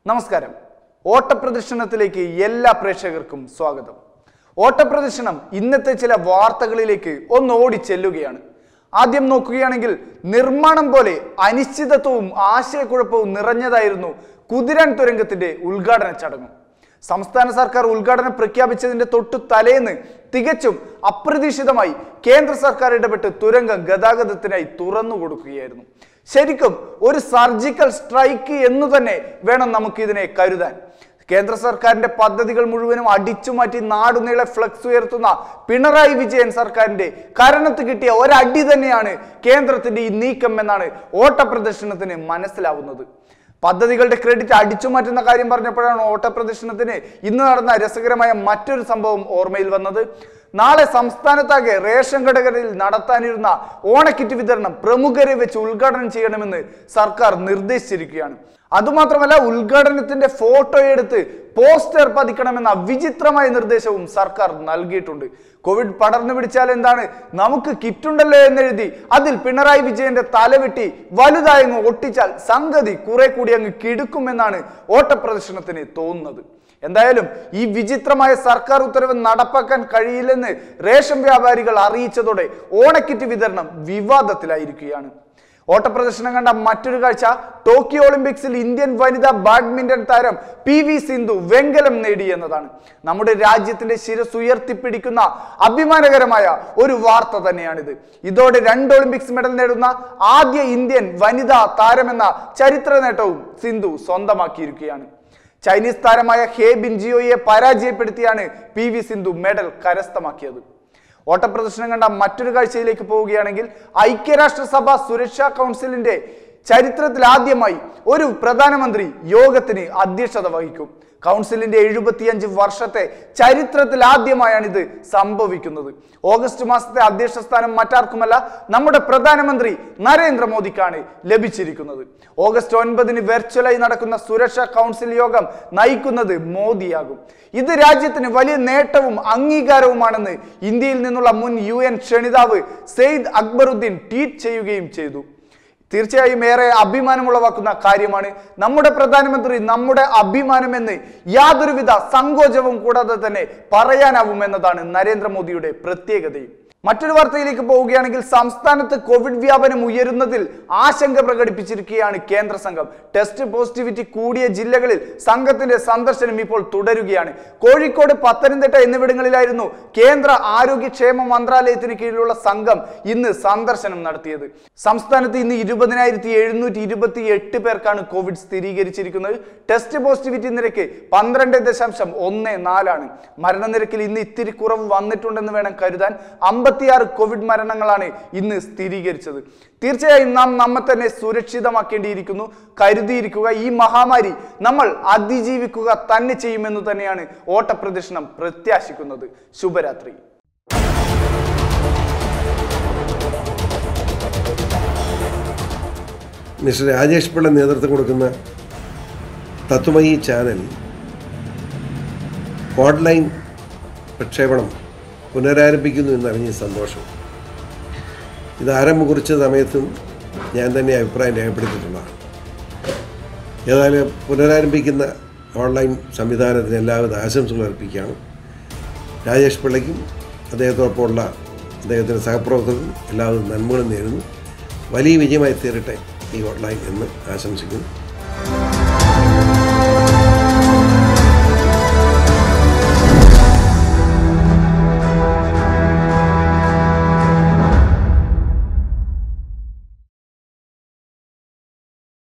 നമസ്കാരം ഓട്ടപ്രദർശനത്തിലേക്ക് എല്ലാ പ്രേക്ഷകർക്കും സ്വാഗതം ഓട്ടപ്രദർശനം ഇന്നത്തെ ചില വാർത്തകളിലേക്ക് ഒന്ന് ഓടിച്ചെല്ലുകയാണ് ആദ്യം നോക്കുകയാണെങ്കിൽ നിർമ്മാണം പോലെ അനിശ്ചിതത്വവും ആശയക്കുഴപ്പവും നിറഞ്ഞതായിരുന്നു കുതിരാൻ തുരങ്കത്തിന്റെ ഉദ്ഘാടന ചടങ്ങ് സംസ്ഥാന സർക്കാർ ഉദ്ഘാടനം പ്രഖ്യാപിച്ചതിന്റെ തൊട്ടു തലേന്ന് തികച്ചും അപ്രതീക്ഷിതമായി കേന്ദ്ര സർക്കാർ ഇടപെട്ട് തുരങ്കം ഗതാഗതത്തിനായി തുറന്നു കൊടുക്കുകയായിരുന്നു ശരിക്കും ഒരു സർജിക്കൽ സ്ട്രൈക്ക് എന്നു തന്നെ വേണം നമുക്ക് ഇതിനെ കരുതാൻ കേന്ദ്ര സർക്കാരിന്റെ പദ്ധതികൾ മുഴുവനും അടിച്ചുമാറ്റി നാടുനീളെ ഫ്ലക്സ് ഉയർത്തുന്ന പിണറായി വിജയൻ സർക്കാരിന്റെ കരണത്ത് കിട്ടിയ ഒരടി തന്നെയാണ് കേന്ദ്രത്തിന്റെ ഈ നീക്കം എന്നാണ് ഓട്ടപ്രദർശനത്തിന് മനസ്സിലാവുന്നത് പദ്ധതികളുടെ ക്രെഡിറ്റ് അടിച്ചു മാറ്റുന്ന കാര്യം പറഞ്ഞപ്പോഴാണ് ഓട്ടപ്രദർശനത്തിന് ഇന്ന് നടന്ന രസകരമായ മറ്റൊരു സംഭവം ഓർമ്മയിൽ വന്നത് നാളെ സംസ്ഥാനത്താകെ റേഷൻ കടകളിൽ നടത്താനിരുന്ന ഓണക്കിറ്റ് വിതരണം പ്രമുഖരെ വെച്ച് ഉദ്ഘാടനം ചെയ്യണമെന്ന് സർക്കാർ നിർദ്ദേശിച്ചിരിക്കുകയാണ് അതുമാത്രമല്ല ഉദ്ഘാടനത്തിന്റെ ഫോട്ടോ എടുത്ത് പോസ്റ്റർ പതിക്കണമെന്ന വിചിത്രമായ നിർദ്ദേശവും സർക്കാർ നൽകിയിട്ടുണ്ട് കോവിഡ് പടർന്നു പിടിച്ചാൽ എന്താണ് നമുക്ക് കിറ്റുണ്ടല്ലോ എന്നെഴുതി അതിൽ പിണറായി വിജയന്റെ തലവെട്ടി വലുതായങ്ങ് ഒട്ടിച്ചാൽ സംഗതി കുറെ കൂടി അങ്ങ് കിടുക്കുമെന്നാണ് ഓട്ടപ്രദർശനത്തിന് തോന്നുന്നത് എന്തായാലും ഈ വിചിത്രമായ സർക്കാർ ഉത്തരവ് നടപ്പാക്കാൻ കഴിയില്ലെന്ന് റേഷൻ വ്യാപാരികൾ അറിയിച്ചതോടെ ഓണക്കിറ്റ് വിതരണം വിവാദത്തിലായിരിക്കുകയാണ് ഓട്ടപ്രദർശനം കണ്ട മറ്റൊരു കാഴ്ച ടോക്കിയോ ഒളിമ്പിക്സിൽ ഇന്ത്യൻ വനിതാ ബാഡ്മിന്റൺ താരം പി വി സിന്ധു വെങ്കലം നേടി എന്നതാണ് നമ്മുടെ രാജ്യത്തിന്റെ ശിരസ് ഉയർത്തിപ്പിടിക്കുന്ന അഭിമാനകരമായ ഒരു വാർത്ത തന്നെയാണിത് ഇതോടെ രണ്ട് ഒളിമ്പിക്സ് മെഡൽ നേടുന്ന ആദ്യ ഇന്ത്യൻ വനിതാ താരമെന്ന ചരിത്ര നേട്ടവും സിന്ധു സ്വന്തമാക്കിയിരിക്കുകയാണ് ചൈനീസ് താരമായ ഹേ ബിൻജിയോയെ പരാജയപ്പെടുത്തിയാണ് പി വി സിന്ധു മെഡൽ കരസ്ഥമാക്കിയത് ഓട്ടപ്രദർശനം കണ്ട മറ്റൊരു കാഴ്ചയിലേക്ക് പോവുകയാണെങ്കിൽ ഐക്യരാഷ്ട്രസഭ സുരക്ഷാ കൗൺസിലിന്റെ ചരിത്രത്തിൽ ആദ്യമായി ഒരു പ്രധാനമന്ത്രി യോഗത്തിന് അധ്യക്ഷത വഹിക്കും കൗൺസിലിന്റെ എഴുപത്തിയഞ്ച് വർഷത്തെ ചരിത്രത്തിൽ ആദ്യമായാണ് ഇത് സംഭവിക്കുന്നത് ഓഗസ്റ്റ് മാസത്തെ അധ്യക്ഷ സ്ഥാനം മറ്റാർക്കുമല്ല നമ്മുടെ പ്രധാനമന്ത്രി നരേന്ദ്രമോദിക്കാണ് ലഭിച്ചിരിക്കുന്നത് ഓഗസ്റ്റ് ഒൻപതിന് വെർച്വലായി നടക്കുന്ന സുരക്ഷാ കൗൺസിൽ യോഗം നയിക്കുന്നത് മോദിയാകും ഇത് രാജ്യത്തിന് വലിയ നേട്ടവും അംഗീകാരവുമാണെന്ന് ഇന്ത്യയിൽ നിന്നുള്ള മുൻ യു എൻ ക്ഷണിതാവ് സെയ്ദ് അക്ബറുദ്ദീൻ ട്വീറ്റ് ചെയ്യുകയും ചെയ്തു തീർച്ചയായും ഏറെ അഭിമാനമുളവാക്കുന്ന കാര്യമാണ് നമ്മുടെ പ്രധാനമന്ത്രി നമ്മുടെ അഭിമാനമെന്ന് യാതൊരുവിധ സങ്കോചവും കൂടാതെ തന്നെ പറയാനാവുമെന്നതാണ് നരേന്ദ്രമോദിയുടെ പ്രത്യേകതയും മറ്റൊരു വാർത്തയിലേക്ക് പോവുകയാണെങ്കിൽ സംസ്ഥാനത്ത് കോവിഡ് വ്യാപനം ഉയരുന്നതിൽ ആശങ്ക പ്രകടിപ്പിച്ചിരിക്കുകയാണ് കേന്ദ്ര സംഘം ടെസ്റ്റ് പോസിറ്റിവിറ്റി കൂടിയ ജില്ലകളിൽ സംഘത്തിന്റെ സന്ദർശനം ഇപ്പോൾ തുടരുകയാണ് കോഴിക്കോട് പത്തനംതിട്ട എന്നിവിടങ്ങളിലായിരുന്നു കേന്ദ്ര ആരോഗ്യക്ഷേമ മന്ത്രാലയത്തിന് കീഴിലുള്ള സംഘം ഇന്ന് സന്ദർശനം നടത്തിയത് സംസ്ഥാനത്ത് ഇന്ന് ഇരുപതിനായിരത്തി എഴുന്നൂറ്റി ഇരുപത്തി എട്ട് പേർക്കാണ് കോവിഡ് സ്ഥിരീകരിച്ചിരിക്കുന്നത് ടെസ്റ്റ് പോസിറ്റിവിറ്റി നിരക്ക് പന്ത്രണ്ട് ദശാംശം ഒന്ന് നാലാണ് മരണനിരക്കിൽ ഇന്ന് ഇത്തിരി കുറവ് വന്നിട്ടുണ്ടെന്ന് വേണം കരുതാൻ അമ്പത്തിയാറ് കോവിഡ് മരണങ്ങളാണ് ഇന്ന് സ്ഥിരീകരിച്ചത് തീർച്ചയായും നാം നമ്മെ തന്നെ സുരക്ഷിതമാക്കേണ്ടിയിരിക്കുന്നു കരുതിയിരിക്കുക ഈ മഹാമാരി നമ്മൾ അതിജീവിക്കുക തന്നെ ചെയ്യുമെന്ന് തന്നെയാണ് ഓട്ടപ്രദർശനം പ്രത്യാശിക്കുന്നത് ശുഭരാത്രി മിസ്റ്റർ രാജേഷ് പിള്ള നേതൃത്വം കൊടുക്കുന്ന തത്വമയി ചാനൽ ഓൺലൈൻ പ്രക്ഷേപണം പുനരാരംഭിക്കുന്നു എന്നറിഞ്ഞ സന്തോഷം ഇത് ആരംഭം കുറിച്ച സമയത്തും ഞാൻ തന്നെ അഭിപ്രായം രേഖപ്പെടുത്തിയിട്ടുള്ളതാണ് ഏതായാലും പുനരാരംഭിക്കുന്ന ഓൺലൈൻ സംവിധാനത്തിന് എല്ലാവിധ ആശംസകൾ അർപ്പിക്കുകയാണ് രാജേഷ് പിള്ളയ്ക്കും അദ്ദേഹത്തോടൊപ്പമുള്ള അദ്ദേഹത്തിൻ്റെ സഹപ്രവർത്തകർക്കും എല്ലാവരും നന്മകളും നേരുന്നു വലിയ വിജയമായി തീരട്ടെ ഈ ഓൺലൈൻ എന്ന് ആശംസിക്കുന്നു